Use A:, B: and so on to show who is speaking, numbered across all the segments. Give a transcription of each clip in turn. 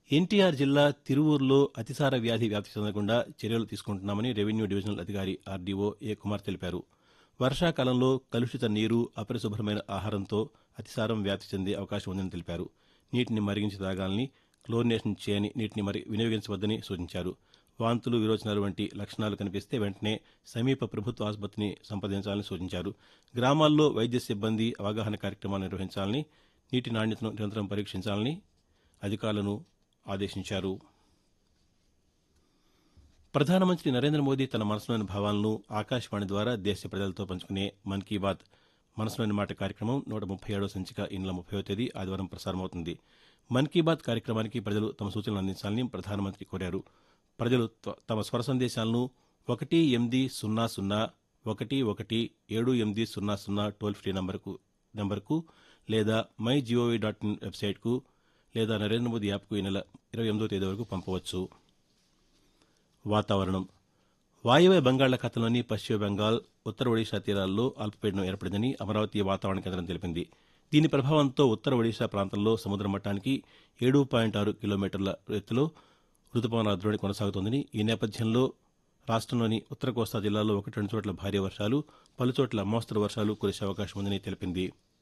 A: ఎన్టీఆర్ జిల్లా తిరువూరులో అతిసార వ్యాధి వ్యాప్తి చెందకుండా చర్యలు తీసుకుంటున్నామని రెవెన్యూ డివిజనల్ అధికారి ఆర్డీఓ ఏ కుమార్ తెలిపారు వర్షాకాలంలో కలుషిత నీరు అపరిశుభ్రమైన ఆహారంతో అతిసారం వ్యాప్తి చెందే అవకాశం ఉందని తెలిపారు నీటిని మరిగించి తాగాలని క్లోరినేషన్ చేయని నీటిని మరి వినియోగించవద్దని సూచించారు వాంతులు విరోచనాలు వంటి లక్షణాలు కనిపిస్తే వెంటనే సమీప ప్రభుత్వ ఆసుపత్రిని సంప్రదించాలని సూచించారు గ్రామాల్లో వైద్య సిబ్బంది అవగాహన కార్యక్రమాలు నిర్వహించాలని నీటి నాణ్యతను నిరంతరం పరీక్షించాలని అధికారులను ఆదేశించారు ప్రధానమంత్రి నరేంద్ర మోదీ తన మనసులోని భావాలను ఆకాశవాణి ద్వారా దేశ ప్రజలతో పంచుకునే మన్ కీ బాత్ మనసులోని మాట కార్యక్రమం నూట ముప్పై ఏడో సంచిక ఈ నెల ముప్పై తేదీ ఆదివారం ప్రసారమవుతుంది మన్ కీ బాత్ కార్యక్రమానికి ప్రజలు తమ సూచనలు అందించాలని ప్రధానమంత్రి కోరారు ప్రజలు త- తమ స్వర సందేశాలను ఒకటి ఎనిమిది సున్నా సున్నా ఒకటి ఒకటి ఏడు ఎనిమిది సున్నా సున్నా టోల్ ఫ్రీ నంబర్కు నంబర్కు లేదా మై జీఓవీ డాట్ ఇన్ వెబ్సైట్కు లేదా నరేంద్ర మోదీ యాప్కు ఈ నెల ఇరవై ఎనిమిదో తేదీ వరకు పంపవచ్చు వాతావరణం వాయువ్య బంగాళాఖాతంలోని పశ్చిమ బెంగాల్ ఉత్తర ఒడిశా తీరాల్లో అల్పపీడనం ఏర్పడిందని అమరావతి వాతావరణ కేంద్రం తెలిపింది దీని ప్రభావంతో ఉత్తర ఒడిశా ప్రాంతంలో సముద్ర మట్టానికి ఏడు పాయింట్ ఆరు కిలోమీటర్ల ఎత్తులో రుతుపవనాల ద్రోణి కొనసాగుతోందని ఈ నేపథ్యంలో రాష్ట్రంలోని ఉత్తర కోస్తా జిల్లాల్లో ఒకటి రెండు చోట్ల భారీ వర్షాలు పలుచోట్ల మోస్తరు వర్షాలు కురిసే అవకాశం ఉందని తెలిపింది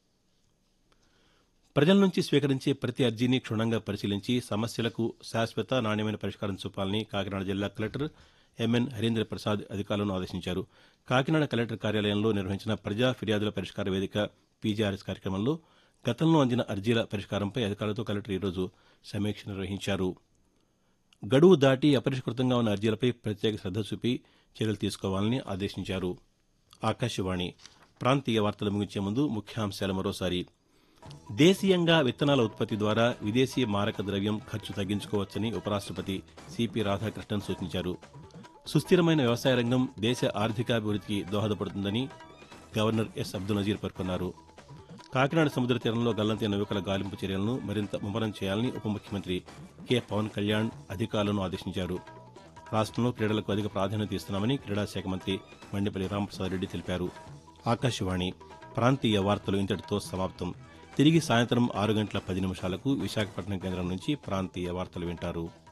A: ప్రజల నుంచి స్వీకరించే ప్రతి అర్జీని క్షుణ్ణంగా పరిశీలించి సమస్యలకు శాశ్వత నాణ్యమైన పరిష్కారం చూపాలని కాకినాడ జిల్లా కలెక్టర్ ఎంఎన్ హరీంద్ర ప్రసాద్ అధికారులను ఆదేశించారు కాకినాడ కలెక్టర్ కార్యాలయంలో నిర్వహించిన ప్రజా ఫిర్యాదుల పరిష్కార వేదిక పీజీఆర్ఎస్ కార్యక్రమంలో గతంలో అందిన అర్జీల పరిష్కారంపై అధికారులతో కలెక్టర్ ఈరోజు సమీక్ష నిర్వహించారు గడువు దాటి అపరిష్కృతంగా ఉన్న అర్జీలపై ప్రత్యేక శ్రద్ధ చూపి చర్యలు తీసుకోవాలని ఆదేశించారు ఆకాశవాణి ప్రాంతీయ వార్తలు ముగించే ముందు ముఖ్యాంశాలు మరోసారి దేశీయంగా విత్తనాల ఉత్పత్తి ద్వారా విదేశీ మారక ద్రవ్యం ఖర్చు తగ్గించుకోవచ్చని ఉపరాష్టపతి సిపి రాధాకృష్ణన్ సూచించారు సుస్థిరమైన వ్యవసాయ రంగం దేశ ఆర్థికాభివృద్ధికి దోహదపడుతుందని గవర్నర్ ఎస్ అబ్దుల్ నజీర్ పేర్కొన్నారు కాకినాడ సముద్ర తీరంలో గల్లంతైన నౌకల గాలింపు చర్యలను మరింత ముమ్మరం చేయాలని ఉప ముఖ్యమంత్రి కె పవన్ కళ్యాణ్ అధికారులను ఆదేశించారు రాష్ట్రంలో క్రీడలకు అధిక ప్రాధాన్యత ఇస్తున్నామని క్రీడా శాఖ మంత్రి మండిపల్లి రామప్రసాద్ రెడ్డి తెలిపారు ఆకాశవాణి ప్రాంతీయ వార్తలు ఇంతటితో సమాప్తం తిరిగి సాయంత్రం ఆరు గంటల పది నిమిషాలకు విశాఖపట్నం కేంద్రం నుంచి ప్రాంతీయ వార్తలు వింటారు